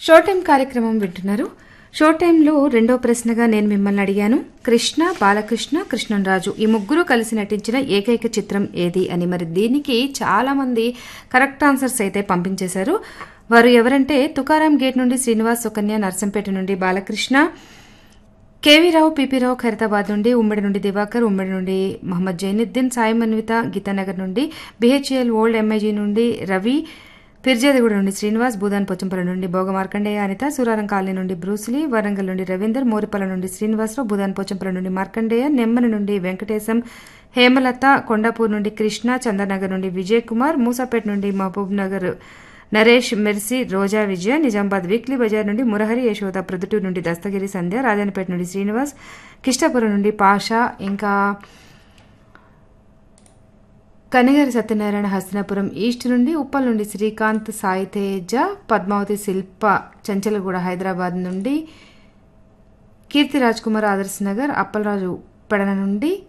show time కార్యక్రమం వింటున్నారు show టైంలో రెండో ప్రశ్నగా నేను మిమ్మల్ని అడిగాను కృష్ణ బాలకృష్ణ కృష్ణంరాజు ఈ ముగ్గురు కలిసి నటించిన ఏకైక చిత్రం ఏది అని మరి దీనికి చాలా మంది కరెక్ట్ ఆన్సర్స్ అయితే పంపించేశారు వారు ఎవరంటే తుకారాం గేట్ నుండి శ్రీనివాస్ సుకన్య నర్సంపేట నుండి బాలకృష్ణ కేవీ రావు పిపి రావు ఖైరతాబాద్ నుండి ఉమ్మడి నుండి దివాకర్ ఉమ్మడి నుండి మహమ్మద్ జైనుద్దీన్ సాయి మన్విత గీతానగర్ నుండి బిహెచ్ఎల్ ఓల్డ్ ఎంఐజీ నుండి రవి పిర్జాదిగూడ నుండి శ్రీనివాస్ భూదాన్ పొచ్చంపల్లి నుండి భోగ మార్కండేయ అనిత సూరారం కాలనీ నుండి బ్రూస్లీ వరంగల్ నుండి రవీందర్ మోరిపల్ల నుండి శ్రీనివాసరావు భూదాన్ పొచ్చంపల్లి నుండి మార్కండేయ నెమ్మని నుండి వెంకటేశం హేమలత కొండాపూర్ నుండి కృష్ణ చంద్రనగర్ నుండి విజయ్ కుమార్ మూసాపేట్ నుండి మహబూబ్ నగర్ నరేష్ మెర్సీ రోజా విజయ నిజామాబాద్ వీక్లీ బజార్ నుండి మురహరి యశోద ప్రొద్దుటూరు నుండి దస్తగిరి సంధ్య రాజానిపేట నుండి శ్రీనివాస్ కిష్టాపురం నుండి పాషా ఇంకా కనగారి సత్యనారాయణ హస్తినాపురం ఈస్ట్ నుండి ఉప్పల్ నుండి శ్రీకాంత్ సాయి తేజ పద్మావతి శిల్ప చంచలగూడ హైదరాబాద్ నుండి కీర్తి రాజ్ కుమార్ ఆదర్శ్ నగర్ అప్పలరాజు పెడన నుండి